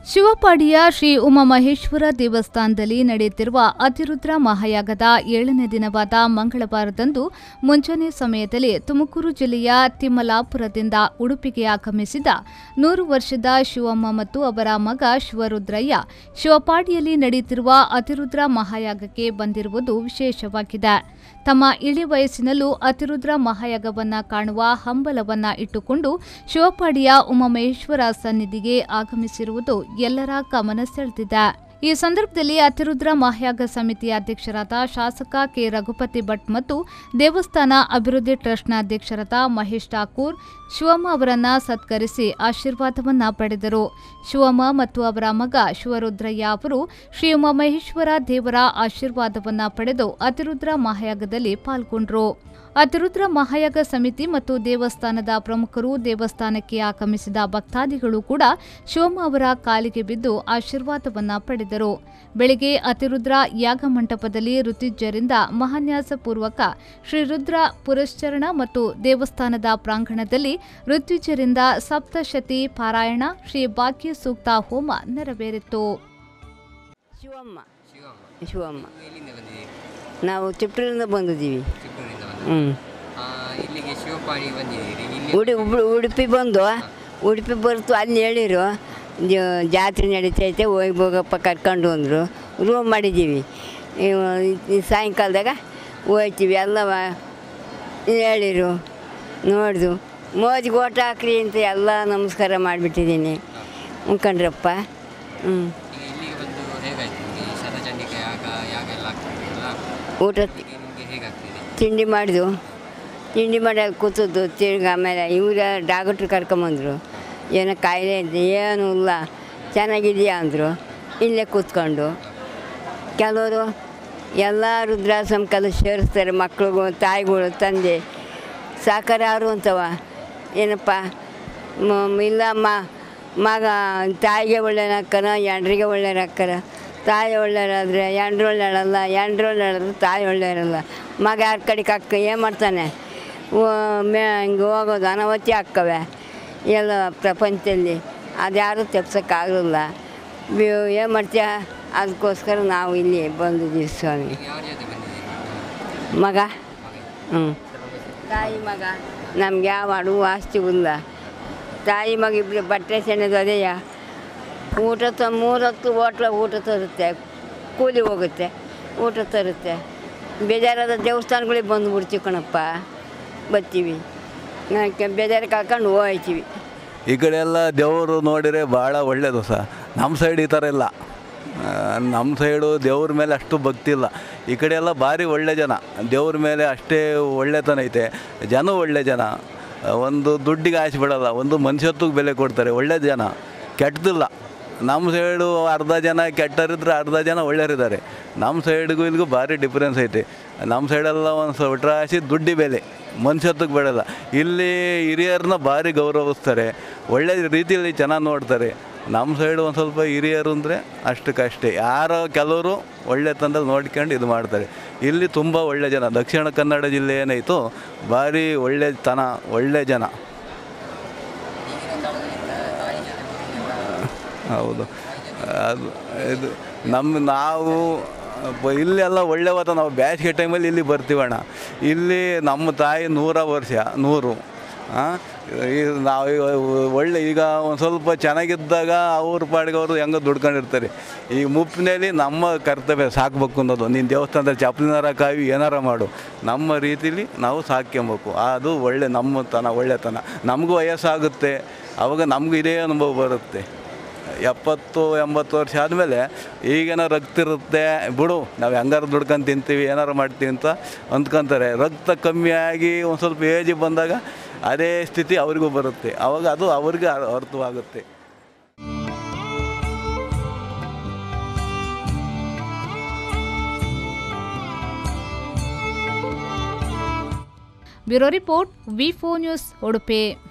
ಶಿವಪಾಡಿಯ ಶ್ರೀ ಉಮಾಮಹೇಶ್ವರ ದೇವಸ್ಥಾನದಲ್ಲಿ ನಡೆಯುತ್ತಿರುವ ಅತಿರುದ್ರ ಮಹಾಯಾಗದ ಏಳನೇ ದಿನವಾದ ಮಂಗಳವಾರದಂದು ಮುಂಜಾನೆ ಸಮಯದಲ್ಲಿ ತುಮಕೂರು ಜಿಲ್ಲೆಯ ತಿಮ್ಮಲಾಪುರದಿಂದ ಉಡುಪಿಗೆ ಆಗಮಿಸಿದ ನೂರು ವರ್ಷದ ಶಿವಮ್ಮ ಮತ್ತು ಅವರ ಮಗ ಶಿವರುದ್ರಯ್ಯ ಶಿವಪಾಡಿಯಲ್ಲಿ ನಡೆಯುತ್ತಿರುವ ಅತಿರುದ್ರ ಮಹಾಯಾಗಕ್ಕೆ ಬಂದಿರುವುದು ವಿಶೇಷವಾಗಿದೆ ತಮ್ಮ ಇಳಿ ವಯಸ್ಸಿನಲ್ಲೂ ಅತಿರುದ್ರ ಮಹಾಯಾಗವನ್ನ ಕಾಣುವ ಹಂಬಲವನ್ನ ಇಟ್ಟುಕೊಂಡು ಶಿವಪಾಡಿಯ ಉಮಾಮಹೇಶ್ವರ ಸನ್ನಿಧಿಗೆ ಆಗಮಿಸಿರುವುದು ಎಲ್ಲರ ಗಮನ ಸೆಳೆದಿದೆ ಈ ಸಂದರ್ಭದಲ್ಲಿ ಅತಿರುದ್ರ ಮಹಾಯಾಗ ಸಮಿತಿಯ ಅಧ್ಯಕ್ಷರಾದ ಶಾಸಕ ಕೆ ರಘುಪತಿ ಭಟ್ ಮತ್ತು ದೇವಸ್ಥಾನ ಅಭಿವೃದ್ಧಿ ಟ್ರಸ್ಟ್ನ ಅಧ್ಯಕ್ಷರಾದ ಮಹೇಶ್ ಠಾಕೂರ್ ಶಿವಮ್ಮ ಅವರನ್ನ ಸತ್ಕರಿಸಿ ಆಶೀರ್ವಾದವನ್ನ ಪಡೆದರು ಶಿವಮ್ಮ ಮತ್ತು ಅವರ ಮಗ ಶಿವರುದ್ರಯ್ಯ ಅವರು ಶ್ರೀ ಉಮಾಮಹೇಶ್ವರ ದೇವರ ಆಶೀರ್ವಾದವನ್ನ ಪಡೆದು ಅತಿರುದ್ರ ಮಹಾಯಾಗದಲ್ಲಿ ಪಾಲ್ಗೊಂಡ್ರು ಅತಿರುದ್ರ ಮಹಾಯಾಗ ಸಮಿತಿ ಮತ್ತು ದೇವಸ್ಥಾನದ ಪ್ರಮುಖರು ದೇವಸ್ಥಾನಕ್ಕೆ ಆಗಮಿಸಿದ ಭಕ್ತಾದಿಗಳು ಕೂಡ ಶಿವಮ್ಮ ಅವರ ಕಾಲಿಗೆ ಬಿದ್ದು ಆಶೀರ್ವಾದವನ್ನ ಪಡೆದರು ಬೆಳಗ್ಗೆ ಅತಿರುದ್ರ ಯಾಗ ಮಂಟಪದಲ್ಲಿ ಋತುಜ್ಯರಿಂದ ಮಹಾನ್ಯಾಸಪೂರ್ವಕ ಶ್ರೀರುದ್ರ ಪುರಶ್ಚರಣ ಮತ್ತು ದೇವಸ್ಥಾನದ ಪ್ರಾಂಗಣದಲ್ಲಿ ಋತ್ವಿಜರಿಂದ ಸಪ್ತಶತಿ ಪಾರಾಯಣ ಶ್ರೀ ಭಾಗ್ಯ ಸೂಕ್ತ ಹೋಮ ನೆರವೇರಿತು ಶಿವಮ್ಮ ಶಿವಮ್ಮ ಶಿವಮ್ಮ ನೀವು ಎಲ್ಲಿಂದ ಬಂದಿದ್ದೀರಿ ನಾವು ಚಿಪ್ಟೂರಿಂದ ಬಂದಿದ್ದೀವಿ ಚಿಕ್ಕೂರಿನಿಂದ ಬಂದ ಹ್ಞೂ ಇಲ್ಲಿಗೆ ಶಿವಪಾಡಿ ಬಂದಿದ್ದೀರಿ ಇಲ್ಲಿ ಉಡಿ ಉಬ್- ಉಡುಪಿ ಬಂದು ಉಡುಪಿ ಬರ್ತು ಅಲ್ಲಿ ಹೇಳಿರು ಜ- ಜಾತ್ರೆ ನಡೀತೈತೆ ಹೋಗಿ ಹೋಗಪ್ಪ ಕರ್ಕೊಂಡು ಅಂದರು ರೂಮ್ ಮಾಡಿದ್ದೀವಿ ಇವ- ಈ ಸಾಯಂಕಾಲದಾಗ ಹೋಯ್ತೀವಿ ಎಲ್ಲವ ಹೇಳಿರು ನೋಡ್ದು ಮೋಜಿಗೆ ಓಟ್ ಹಾಕ್ರಿ ಅಂತ ಎಲ್ಲ ನಮಸ್ಕಾರ ಮಾಡಿಬಿಟ್ಟಿದ್ದೀನಿ ಮುಖಂಡ್ರಪ್ಪ ಹ್ಞೂ ಈಗ ಇಲ್ಲಿಗೆ ಬಂದು ಹೇಗಾಯ್ತು ನಿಮಗೆ ಶತಚಂಡಿಕೆ ಯಾಗ ಯಾಗ ಎಲ್ಲ ಆಗ್ತಿದೆಯಲ್ಲ ಊಟ ಇಲ್ಲಿಗೆ ನಿಮಗೆ ಹೇಗಾಗ್ತಿದೆ ತಿಂಡಿ ಮಾಡಿದು ತಿಂಡಿ ಮಾಡಿ ಅಲ್ಲಿ ಕೂತದ್ದು ತಿರ್ಗಿ ಆಮೇಲೆ ಇವ್ರ ಡಾಕ್ಟ್ರು ಕರ್ಕೊಂಬಂದರು ಏನೋ ಕಾಯಿಲೆ ಇದೆ ಏನೂ ಇಲ್ಲ ಚೆನ್ನಾಗಿದೆಯಾ ಅಂದರು ಇಲ್ಲೇ ಕೂತ್ಕೊಂಡು ಕೆಲವರು ಎಲ್ಲ ರುದ್ರಾಶ್ರಮಕ್ಕೆಲ್ಲ ಸೇರಿಸ್ತಾರೆ ಮಕ್ಳಿಗೂ ತಾಯಿಗಳು ತಂದೆ ಸಾಕಾರ ಯಾರು ಅಂತವ ಏನಪ್ಪ ಮ- ಇಲ್ಲ ಮ ಮಗ ತಾಯಿಗೆ ಒಳ್ಳೆಯನಕ್ಕನ ಎಂಡ್ರಿಗೆ ಒಳ್ಳೆಯನಕ್ಕನ ತಾಯಿ ಒಳ್ಳೆಯರಾದರೆ ಎಂಡ್ರು ಒಳ್ಳೆಯರಲ್ಲ ಎಂಡ್ರು ಒಳ್ಳೆಯರಾದ್ರೆ ತಾಯಿ ಒಳ್ಳೆಯರಲ್ಲ ಮಗ ಯಾರ ಕಡೆಗೆ ಅಕ್ಕ ಏನು ಮಾಡ್ತಾನೆ ಓ- ಮೇ ಹಿಂಗೆ ಹೋಗೋದು ಅನವತ್ತಿ ಅಕ್ಕವೆ ಎಲ್ಲ ಪ್ರಪಂಚದಲ್ಲಿ ಅದ್ಯಾರೂ ತೆಪ್ಸೋಕ್ಕಾಗಲಿಲ್ಲ ಏನು ಮಾಡ್ತೀಯ ಅದಕ್ಕೋಸ್ಕರ ನಾವು ಇಲ್ಲಿ ಬಂದಿದ್ದೀವಿ ಸ್ವಾಮಿ ಈಗ ಯಾವ ಜೊತೆ ಬಂದಿದ್ದೀರಿ ಮಗ ಹ್ಞೂ ತಾಯಿ ಮಗ ನಮ್ಗೆ ಯಾವ ಅಡುವು ಆಸ್ತಿ ಇಲ್ಲ ತಾಯಿ ಮಗ ಇಬ್ಬರು ಬಟ್ಟೆ ಸೆಣೆದು ಅದೇಯ ಊಟ ತ ಮೂರೊತ್ತು ಹೋಟ್ಲ ಊಟ ತರುತ್ತೆ ಕೂಲಿ ಹೋಗುತ್ತೆ ಊಟ ತರುತ್ತೆ ಬೇಜಾರಾದ ದೇವಸ್ಥಾನಗಳಿಗೆ ಬಂದುಬಿಡ್ತೀವಿ ಕಣಪ್ಪ ಬರ್ತೀವಿ ನಾಕೆ ಬೇಜಾರು ಕಳ್ಕೊಂಡು ಹೋಗ್ತೀವಿ ಈ ಕಡೆ ಎಲ್ಲ ದೇವರು ನೋಡಿದರೆ ಭಾಳ ಒಳ್ಳೆಯದು ಸಹ ನಮ್ಮ ಸೈಡ್ ಈ ಥರ ಇಲ್ಲ ಆ, ನಮ್ಮ ಸೈಡು ದೇವ್ರ ಮೇಲೆ ಅಷ್ಟು ಭಕ್ತಿ ಇಲ್ಲ ಈ ಕಡೆ ಎಲ್ಲ ಭಾರಿ ಒಳ್ಳೆ ಜನ ದೇವ್ರ ಮೇಲೆ ಅಷ್ಟೇ ಒಳ್ಳೆತನ ಐತೆ ಜನ ಒಳ್ಳೆ ಜನ ಆ, ಒಂದು ದುಡ್ಡಿಗೆ ಆಸೆ ಬಿಡಲ್ಲ ಒಂದು ಮನುಷ್ಯತ್ವಕ್ಕೆ ಬೆಲೆ ಕೊಡ್ತಾರೆ ಒಳ್ಳೆ ಜನ ಕೆಟ್ಟದಿಲ್ಲ ನಮ್ಮ ಸೈಡು ಅರ್ಧ ಜನ ಕೆಟ್ಟರಿದ್ರೆ ಅರ್ಧ ಜನ ಒಳ್ಳೆಯರಿದ್ದಾರೆ ನಮ್ಮ ಸೈಡ್ಗೂ ಇಲ್ಲಿಗೂ ಭಾರಿ ಡಿಫ್ರೆನ್ಸ್ ಐತೆ ನಮ್ಮ ಸೈಡೆಲ್ಲ ಒಂದು ಸ್ವಲ್ಪ ಆಸೆ ದುಡ್ಡಿ ಬೆಲೆ ಮನುಷ್ಯತ್ವಕ್ಕೆ ಬಿಡಲ್ಲ ಇಲ್ಲಿ ಹಿರಿಯರನ್ನ ಭಾರಿ ಗೌರವಿಸ್ತಾರೆ ಒಳ್ಳೆ ರೀತಿಯಲ್ಲಿ ಚೆನ್ನಾಗಿ ನೋಡ್ತಾರೆ ನಮ್ಮ ಸೈಡ್ ಒಂದು ಸ್ವಲ್ಪ ಹಿರಿಯರು ಅಂದರೆ ಅಷ್ಟಕ್ಕಷ್ಟೇ ಯಾರೋ ಕೆಲವರು ಒಳ್ಳೆ ತಂದಲ್ಲಿ ನೋಡ್ಕೊಂಡು ಇದು ಮಾಡ್ತಾರೆ ಇಲ್ಲಿ ತುಂಬ ಒಳ್ಳೆ ಜನ ದಕ್ಷಿಣ ಕನ್ನಡ ಜಿಲ್ಲೆ ಏನಾಯಿತು ಭಾರಿ ಒಳ್ಳೆತನ ಒಳ್ಳೆ ಜನ ಹೌದು ಅದು ಇದು ನಮ್ಮ ನಾವು ಬ- ಇಲ್ಲೆಲ್ಲ ಒಳ್ಳೆ ವಾತ ನಾವು ಬೇಸಿಗೆ ಟೈಮಲ್ಲಿ ಇಲ್ಲಿ ಬರ್ತೀವಣ್ಣ ಇಲ್ಲಿ ನಮ್ಮ ತಾಯಿ ನೂರ ವರ್ಷ ನೂರು ಆ, ಈ ನಾವು ಈಗ ಒಳ್ಳೆ ಈಗ ಒಂದು ಸ್ವಲ್ಪ ಚೆನ್ನಾಗಿದ್ದಾಗ ಅವ್ರ ಪಾಡಿಗೆ ಅವರು ಹೆಂಗೋ ದುಡ್ಕೊಂಡಿರ್ತಾರೆ ಈಗ ಮುಪ್ಪಿನಲ್ಲಿ ನಮ್ಮ ಕರ್ತವ್ಯ ಸಾಕ್ಬೇಕು ಅನ್ನೋದು ನೀನು ದೇವಸ್ಥಾನದಲ್ಲಿ ಚಪ್ಪಲಿನಾರ ಕಾವಿ ಏನಾರ ಮಾಡು ನಮ್ಮ ರೀತಿಲಿ ನಾವು ಸಾಕ್ಕೊಬೇಕು ಅದು ಒಳ್ಳೆ ನಮ್ಮ ತನ ಒಳ್ಳೆತನ ನಮಗೂ ವಯಸ್ಸಾಗುತ್ತೆ ಅವಾಗ ನಮಗೂ ಇದೇ ಅನುಭವ ಬರುತ್ತೆ ಎಪ್ಪತ್ತು ಎಂಬತ್ತು ವರ್ಷ ಆದಮೇಲೆ ಈಗೇನೋ ರಕ್ತ ಇರುತ್ತೆ ಬಿಡು ನಾವು ಹೆಂಗಾರು ದುಡ್ಕೊಂಡು ತಿಂತೀವಿ ಏನಾರು ಮಾಡ್ತೀವಿ ಅಂತ ಅಂದ್ಕೊಂತಾರೆ ರಕ್ತ ಕಮ್ಮಿ ಆಗಿ ಒಂದು ಸ್ವಲ್ಪ ಏಜಿಗೆ ಬಂದಾಗ ಅದೇ ಸ್ಥಿತಿ ಅವರಿಗೂ ಬರುತ್ತೆ ಆವಾಗ ಅದು ಅವ್ರಿಗೆ ಅರ್- ಅರ್ಥವಾಗುತ್ತೆ bureau report V four news Udupi